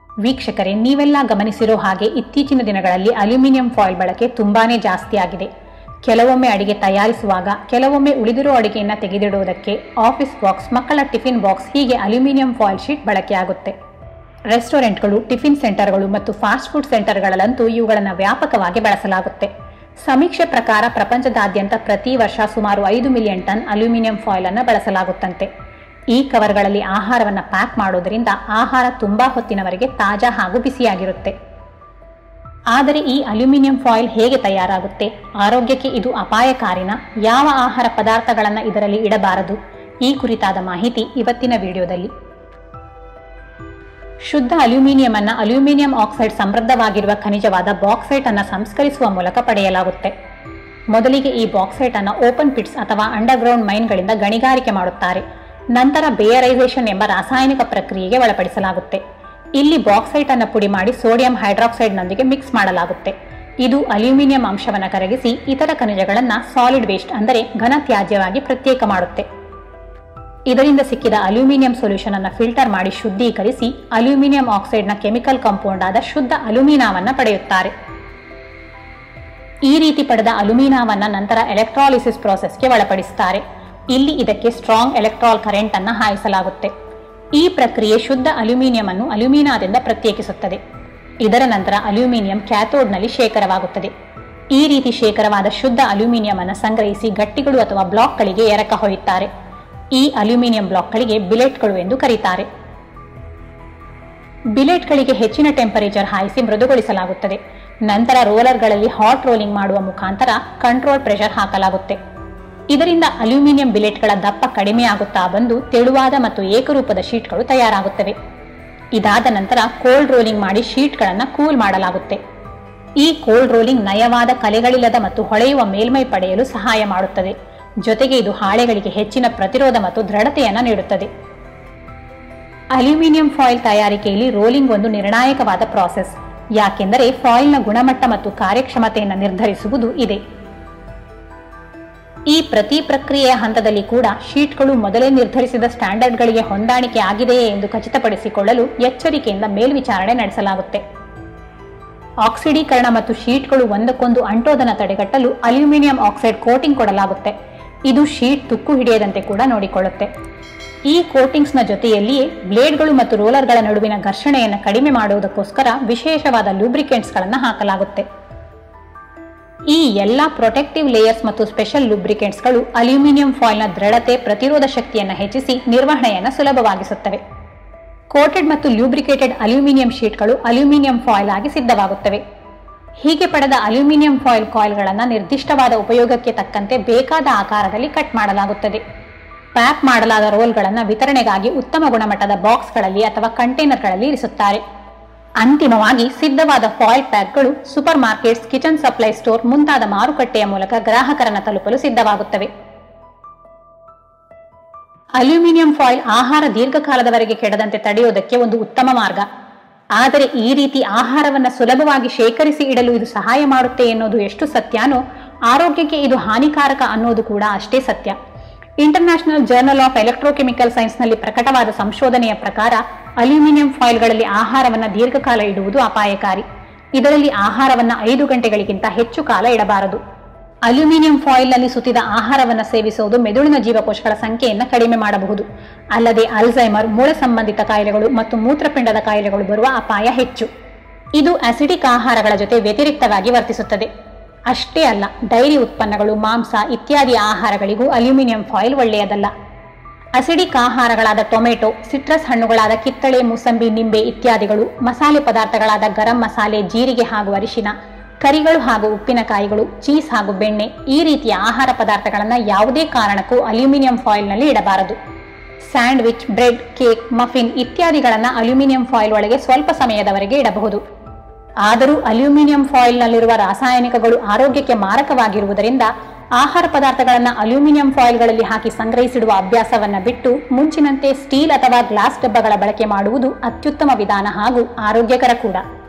ವೀಕ್ಷಕರೇ ನೀವೆಲ್ಲ ಗಮನಿಸಿರೋ ಹಾಗೆ ಇತ್ತೀಚಿನ ದಿನಗಳಲ್ಲಿ ಅಲ್ಯೂಮಿನಿಯಂ ಫಾಯಿಲ್ ಬಳಕೆ ತುಂಬಾನೇ ಜಾಸ್ತಿ ಆಗಿದೆ ಕೆಲವೊಮ್ಮೆ ಅಡಿಗೆ ತಯಾರಿಸುವಾಗ ಕೆಲವೊಮ್ಮೆ ಉಳಿದಿರೋ ಅಡಿಗೆಯನ್ನು ತೆಗೆದಿಡುವುದಕ್ಕೆ ಆಫೀಸ್ ಬಾಕ್ಸ್ ಮಕ್ಕಳ ಟಿಫಿನ್ ಬಾಕ್ಸ್ ಹೀಗೆ ಅಲ್ಯೂಮಿನಿಯಂ ಫಾಯಿಲ್ ಶೀಟ್ ಬಳಕೆಯಾಗುತ್ತೆ ರೆಸ್ಟೋರೆಂಟ್ಗಳು ಟಿಫಿನ್ ಸೆಂಟರ್ಗಳು ಮತ್ತು ಫಾಸ್ಟ್ ಫುಡ್ ಸೆಂಟರ್ಗಳಲ್ಲಂತೂ ಇವುಗಳನ್ನು ವ್ಯಾಪಕವಾಗಿ ಬಳಸಲಾಗುತ್ತೆ ಸಮೀಕ್ಷೆ ಪ್ರಕಾರ ಪ್ರಪಂಚದಾದ್ಯಂತ ಪ್ರತಿ ವರ್ಷ ಸುಮಾರು ಐದು ಮಿಲಿಯನ್ ಟನ್ ಅಲ್ಯೂಮಿನಿಯಂ ಫಾಯಿಲ್ ಅನ್ನು ಬಳಸಲಾಗುತ್ತಂತೆ ಈ ಕವರ್ಗಳಲ್ಲಿ ಆಹಾರವನ್ನು ಪ್ಯಾಕ್ ಮಾಡೋದರಿಂದ ಆಹಾರ ತುಂಬಾ ಹೊತ್ತಿನವರೆಗೆ ತಾಜಾ ಹಾಗೂ ಬಿಸಿಯಾಗಿರುತ್ತೆ ಆದರೆ ಈ ಅಲ್ಯೂಮಿನಿಯಂ ಫಾಯಿಲ್ ಹೇಗೆ ತಯಾರಾಗುತ್ತೆ ಆರೋಗ್ಯಕ್ಕೆ ಇದು ಅಪಾಯಕಾರಿನ ಯಾವ ಆಹಾರ ಪದಾರ್ಥಗಳನ್ನು ಇದರಲ್ಲಿ ಇಡಬಾರದು ಈ ಕುರಿತಾದ ಮಾಹಿತಿ ಇವತ್ತಿನ ವಿಡಿಯೋದಲ್ಲಿ ಶುದ್ಧ ಅಲ್ಯೂಮಿನಿಯಂ ಅನ್ನ ಅಲ್ಯೂಮಿನಿಯಂ ಆಕ್ಸೈಡ್ ಸಮೃದ್ಧವಾಗಿರುವ ಖನಿಜವಾದ ಬಾಕ್ಸೈಟ್ ಅನ್ನ ಸಂಸ್ಕರಿಸುವ ಮೂಲಕ ಪಡೆಯಲಾಗುತ್ತೆ ಮೊದಲಿಗೆ ಈ ಬಾಕ್ಸೈಟ್ ಅನ್ನ ಓಪನ್ ಪಿಟ್ಸ್ ಅಥವಾ ಅಂಡರ್ಗ್ರೌಂಡ್ ಮೈನ್ಗಳಿಂದ ಗಣಿಗಾರಿಕೆ ಮಾಡುತ್ತಾರೆ ನಂತರ ಬೇಯರೈಸೇಷನ್ ಎಂಬ ರಾಸಾಯನಿಕ ಪ್ರಕ್ರಿಯೆಗೆ ಒಳಪಡಿಸಲಾಗುತ್ತೆ ಇಲ್ಲಿ ಬಾಕ್ಸೈಟ್ ಅನ್ನು ಪುಡಿ ಮಾಡಿ ಸೋಡಿಯಂ ಹೈಡ್ರಾಕ್ಸೈಡ್ನೊಂದಿಗೆ ಮಿಕ್ಸ್ ಮಾಡಲಾಗುತ್ತೆ ಇದು ಅಲ್ಯೂಮಿನಿಯಂ ಅಂಶವನ್ನು ಕರಗಿಸಿ ಇತರ ಖನಿಜಗಳನ್ನು ಸಾಲಿಡ್ ವೇಸ್ಟ್ ಅಂದರೆ ಘನ ತ್ಯಾಜ್ಯವಾಗಿ ಪ್ರತ್ಯೇಕ ಮಾಡುತ್ತೆ ಇದರಿಂದ ಸಿಕ್ಕಿದ ಅಲ್ಯೂಮಿನಿಯಂ ಸೊಲ್ಯೂಷನ್ ಅನ್ನು ಫಿಲ್ಟರ್ ಮಾಡಿ ಶುದ್ಧೀಕರಿಸಿ ಅಲ್ಯೂಮಿನಿಯಂ ಆಕ್ಸೈಡ್ನ ಕೆಮಿಕಲ್ ಕಾಂಪೌಂಡ್ ಆದ ಶುದ್ಧ ಅಲ್ಯೂಮಿನಾವನ್ನ ಪಡೆಯುತ್ತಾರೆ ಈ ರೀತಿ ಪಡೆದ ಅಲ್ಯೂಮಿನಾವನ್ನ ನಂತರ ಎಲೆಕ್ಟ್ರಾಲಿಸಿಸ್ ಪ್ರಾಸೆಸ್ಗೆ ಒಳಪಡಿಸುತ್ತಾರೆ ಇಲ್ಲಿ ಇದಕ್ಕೆ ಸ್ಟ್ರಾಂಗ್ ಎಲೆಕ್ಟ್ರಾಲ್ ಕರೆಂಟ್ ಅನ್ನು ಹಾಯಿಸಲಾಗುತ್ತೆ ಈ ಪ್ರಕ್ರಿಯೆ ಶುದ್ಧ ಅಲ್ಯೂಮಿನಿಯಂ ಅನ್ನು ಅಲ್ಯೂಮಿನಾದಿಂದ ಪ್ರತ್ಯೇಕಿಸುತ್ತದೆ ಇದರ ನಂತರ ಅಲ್ಯೂಮಿನಿಯಂ ಕ್ಯಾಥೋಡ್ನಲ್ಲಿ ಶೇಖರವಾಗುತ್ತದೆ ಈ ರೀತಿ ಶೇಖರವಾದ ಶುದ್ಧ ಅಲ್ಯೂಮಿನಿಯಂ ಅನ್ನು ಸಂಗ್ರಹಿಸಿ ಗಟ್ಟಿಗಳು ಅಥವಾ ಬ್ಲಾಕ್ಗಳಿಗೆ ಎರಕ ಹೊಯ್ಯುತ್ತಾರೆ ಈ ಅಲ್ಯೂಮಿನಿಯಂ ಬ್ಲಾಕ್ಗಳಿಗೆ ಬಿಲೆಟ್ಗಳು ಎಂದು ಕರೀತಾರೆ ಬಿಲೆಟ್ಗಳಿಗೆ ಹೆಚ್ಚಿನ ಟೆಂಪರೇಚರ್ ಹಾಯಿಸಿ ಮೃದುಗೊಳಿಸಲಾಗುತ್ತದೆ ನಂತರ ರೋಲರ್ಗಳಲ್ಲಿ ಹಾಟ್ ರೋಲಿಂಗ್ ಮಾಡುವ ಮುಖಾಂತರ ಕಂಟ್ರೋಲ್ ಪ್ರೆಷರ್ ಹಾಕಲಾಗುತ್ತೆ ಇದರಿಂದ ಅಲ್ಯೂಮಿನಿಯಂ ಬಿಲೆಟ್ಗಳ ದಪ್ಪ ಕಡಿಮೆಯಾಗುತ್ತಾ ಬಂದು ತೆಳುವಾದ ಮತ್ತು ಏಕರೂಪದ ಶೀಟ್ಗಳು ತಯಾರಾಗುತ್ತವೆ ಇದಾದ ನಂತರ ಕೋಲ್ಡ್ ರೋಲಿಂಗ್ ಮಾಡಿ ಶೀಟ್ಗಳನ್ನು ಕೂಲ್ ಮಾಡಲಾಗುತ್ತೆ ಈ ಕೋಲ್ಡ್ ರೋಲಿಂಗ್ ನಯವಾದ ಕಲೆಗಳಿಲ್ಲದ ಮತ್ತು ಹೊಳೆಯುವ ಮೇಲ್ಮೈ ಪಡೆಯಲು ಸಹಾಯ ಮಾಡುತ್ತದೆ ಜೊತೆಗೆ ಇದು ಹಾಳೆಗಳಿಗೆ ಹೆಚ್ಚಿನ ಪ್ರತಿರೋಧ ಮತ್ತು ದೃಢತೆಯನ್ನು ನೀಡುತ್ತದೆ ಅಲ್ಯೂಮಿನಿಯಂ ಫಾಯಿಲ್ ತಯಾರಿಕೆಯಲ್ಲಿ ರೋಲಿಂಗ್ ಒಂದು ನಿರ್ಣಾಯಕವಾದ ಪ್ರಾಸೆಸ್ ಯಾಕೆಂದರೆ ಫಾಯಿಲ್ನ ಗುಣಮಟ್ಟ ಮತ್ತು ಕಾರ್ಯಕ್ಷಮತೆಯನ್ನು ನಿರ್ಧರಿಸುವುದು ಇದೆ ಈ ಪ್ರತಿ ಪ್ರಕ್ರಿಯೆಯ ಹಂತದಲ್ಲಿ ಕೂಡ ಶೀಟ್ಗಳು ಮೊದಲೇ ನಿರ್ಧರಿಸಿದ ಸ್ಟ್ಯಾಂಡರ್ಡ್ಗಳಿಗೆ ಹೊಂದಾಣಿಕೆ ಆಗಿದೆಯೇ ಎಂದು ಖಚಿತಪಡಿಸಿಕೊಳ್ಳಲು ಎಚ್ಚರಿಕೆಯಿಂದ ಮೇಲ್ವಿಚಾರಣೆ ನಡೆಸಲಾಗುತ್ತೆ ಆಕ್ಸಿಡೀಕರಣ ಮತ್ತು ಶೀಟ್ಗಳು ಒಂದಕ್ಕೊಂದು ಅಂಟೋದನ್ನು ತಡೆಗಟ್ಟಲು ಅಲ್ಯೂಮಿನಿಯಂ ಆಕ್ಸೈಡ್ ಕೋಟಿಂಗ್ ಕೊಡಲಾಗುತ್ತೆ ಇದು ಶೀಟ್ ತುಕ್ಕು ಹಿಡಿಯದಂತೆ ಕೂಡ ನೋಡಿಕೊಳ್ಳುತ್ತೆ ಈ ಕೋಟಿಂಗ್ಸ್ನ ಜೊತೆಯಲ್ಲಿಯೇ ಬ್ಲೇಡ್ಗಳು ಮತ್ತು ರೋಲರ್ಗಳ ನಡುವಿನ ಘರ್ಷಣೆಯನ್ನು ಕಡಿಮೆ ಮಾಡುವುದಕ್ಕೋಸ್ಕರ ವಿಶೇಷವಾದ ಲೂಬ್ರಿಕೆಂಟ್ಸ್ಗಳನ್ನು ಹಾಕಲಾಗುತ್ತೆ ಈ ಎಲ್ಲ ಪ್ರೊಟೆಕ್ಟಿವ್ ಲೇಯರ್ಸ್ ಮತ್ತು ಸ್ಪೆಷಲ್ ಲೂಬ್ರಿಕೆಂಟ್ಸ್ಗಳು ಅಲ್ಯೂಮಿನಿಯಂ ಫಾಯಿಲ್ನ ದೃಢತೆ ಪ್ರತಿರೋಧ ಶಕ್ತಿಯನ್ನು ಹೆಚ್ಚಿಸಿ ನಿರ್ವಹಣೆಯನ್ನು ಸುಲಭವಾಗಿಸುತ್ತವೆ ಕೋಟೆಡ್ ಮತ್ತು ಲ್ಯೂಬ್ರಿಕೇಟೆಡ್ ಅಲ್ಯೂಮಿನಿಯಂ ಶೀಟ್ಗಳು ಅಲ್ಯೂಮಿನಿಯಂ ಫಾಯಿಲ್ ಆಗಿ ಸಿದ್ಧವಾಗುತ್ತವೆ ಹೀಗೆ ಪಡೆದ ಅಲ್ಯೂಮಿನಿಯಂ ಫಾಯಿಲ್ ಕಾಯಿಲ್ಗಳನ್ನು ನಿರ್ದಿಷ್ಟವಾದ ಉಪಯೋಗಕ್ಕೆ ತಕ್ಕಂತೆ ಬೇಕಾದ ಆಕಾರದಲ್ಲಿ ಕಟ್ ಮಾಡಲಾಗುತ್ತದೆ ಪ್ಯಾಕ್ ಮಾಡಲಾದ ರೋಲ್ಗಳನ್ನು ವಿತರಣೆಗಾಗಿ ಉತ್ತಮ ಗುಣಮಟ್ಟದ ಬಾಕ್ಸ್ಗಳಲ್ಲಿ ಅಥವಾ ಕಂಟೈನರ್ಗಳಲ್ಲಿ ಇರಿಸುತ್ತಾರೆ ಅಂತಿಮವಾಗಿ ಸಿದ್ಧವಾದ ಫಾಯಿಲ್ ಪ್ಯಾಕ್ಗಳು super markets kitchen supply store ಮುಂತಾದ ಮಾರುಕಟ್ಟೆಯ ಮೂಲಕ ಗ್ರಾಹಕರನ್ನು ತಲುಪಲು ಸಿದ್ಧವಾಗುತ್ತವೆ ಅಲ್ಯೂಮಿನಿಯಂ ಫಾಯಿಲ್ ಆಹಾರ ದೀರ್ಘಕಾಲದವರೆಗೆ ಕೆಡದಂತೆ ತಡೆಯುವುದಕ್ಕೆ ಒಂದು ಉತ್ತಮ ಮಾರ್ಗ ಆದರೆ ಈ ರೀತಿ ಆಹಾರವನ್ನು ಸುಲಭವಾಗಿ ಶೇಖರಿಸಿ ಇಡಲು ಇದು ಸಹಾಯ ಮಾಡುತ್ತೆ ಎನ್ನುವುದು ಎಷ್ಟು ಸತ್ಯಾನೋ ಆರೋಗ್ಯಕ್ಕೆ ಇದು ಹಾನಿಕಾರಕ ಅನ್ನೋದು ಕೂಡ ಅಷ್ಟೇ ಸತ್ಯ ಇಂಟರ್ನ್ಯಾಷನಲ್ ಜರ್ನಲ್ ಆಫ್ ಎಲೆಕ್ಟ್ರೋಕೆಮಿಕಲ್ ಸೈನ್ಸ್ನಲ್ಲಿ ಪ್ರಕಟವಾದ ಸಂಶೋಧನೆಯ ಪ್ರಕಾರ ಅಲ್ಯೂಮಿನಿಯಂ ಫಾಯಿಲ್ಗಳಲ್ಲಿ ಆಹಾರವನ್ನು ದೀರ್ಘಕಾಲ ಇಡುವುದು ಅಪಾಯಕಾರಿ ಇದರಲ್ಲಿ ಆಹಾರವನ್ನು ಐದು ಗಂಟೆಗಳಿಗಿಂತ ಹೆಚ್ಚು ಕಾಲ ಇಡಬಾರದು ಅಲ್ಯೂಮಿನಿಯಂ ಫಾಯಿಲ್ನಲ್ಲಿ ಸುತ್ತಿದ ಆಹಾರವನ್ನು ಸೇವಿಸುವುದು ಮೆದುಳಿನ ಜೀವಕೋಶಗಳ ಸಂಖ್ಯೆಯನ್ನು ಕಡಿಮೆ ಮಾಡಬಹುದು ಅಲ್ಲದೆ ಅಲ್ಝೈಮರ್ ಮೂಳೆ ಸಂಬಂಧಿತ ಕಾಯಿಲೆಗಳು ಮತ್ತು ಮೂತ್ರಪಿಂಡದ ಕಾಯಿಲೆಗಳು ಬರುವ ಅಪಾಯ ಹೆಚ್ಚು ಇದು ಅಸಿಡಿಕ್ ಆಹಾರಗಳ ಜೊತೆ ವ್ಯತಿರಿಕ್ತವಾಗಿ ವರ್ತಿಸುತ್ತದೆ ಅಷ್ಟೇ ಅಲ್ಲ ಡೈರಿ ಉತ್ಪನ್ನಗಳು ಮಾಂಸ ಇತ್ಯಾದಿ ಆಹಾರಗಳಿಗೂ ಅಲ್ಯೂಮಿನಿಯಂ ಫಾಯಿಲ್ ಒಳ್ಳೆಯದಲ್ಲ ಅಸಿಡಿಕ್ ಆಹಾರಗಳಾದ ಟೊಮೆಟೊ ಸಿಟ್ರಸ್ ಹಣ್ಣುಗಳಾದ ಕಿತ್ತಳೆ ಮೂಸಂಬಿ ನಿಂಬೆ ಇತ್ಯಾದಿಗಳು ಮಸಾಲೆ ಪದಾರ್ಥಗಳಾದ ಗರಂ ಮಸಾಲೆ ಜೀರಿಗೆ ಹಾಗೂ ಅರಿಶಿನ ಕರಿಗಳು ಹಾಗೂ ಉಪ್ಪಿನಕಾಯಿಗಳು ಚೀಸ್ ಹಾಗೂ ಬೆಣ್ಣೆ ಈ ರೀತಿಯ ಆಹಾರ ಪದಾರ್ಥಗಳನ್ನು ಯಾವುದೇ ಕಾರಣಕ್ಕೂ ಅಲ್ಯೂಮಿನಿಯಂ ಫಾಯಿಲ್ನಲ್ಲಿ ಇಡಬಾರದು sandwich bread cake muffin aluminium ಅಲ್ಯೂಮಿನಿಯಂ ಫಾಯಿಲ್ ಒಳಗೆ ಸ್ವಲ್ಪ ಸಮಯದವರೆಗೆ ಇಡಬಹುದು ಆದರೂ ಅಲ್ಯೂಮಿನಿಯಂ ಫಾಯಿಲ್ನಲ್ಲಿರುವ ರಾಸಾಯನಿಕಗಳು ಆರೋಗ್ಯಕ್ಕೆ ಮಾರಕವಾಗಿರುವುದರಿಂದ ಆಹಾರ ಪದಾರ್ಥಗಳನ್ನು ಅಲ್ಯೂಮಿನಿಯಂ ಫಾಯಿಲ್ಗಳಲ್ಲಿ ಹಾಕಿ ಸಂಗ್ರಹಿಸಿಡುವ ಅಭ್ಯಾಸವನ್ನ ಬಿಟ್ಟು ಮುಂಚಿನಂತೆ ಸ್ಟೀಲ್ ಅಥವಾ ಗ್ಲಾಸ್ ಡಬ್ಬಗಳ ಬಳಕೆ ಮಾಡುವುದು ಅತ್ಯುತ್ತಮ ವಿಧಾನ ಹಾಗೂ ಆರೋಗ್ಯಕರ ಕೂಡ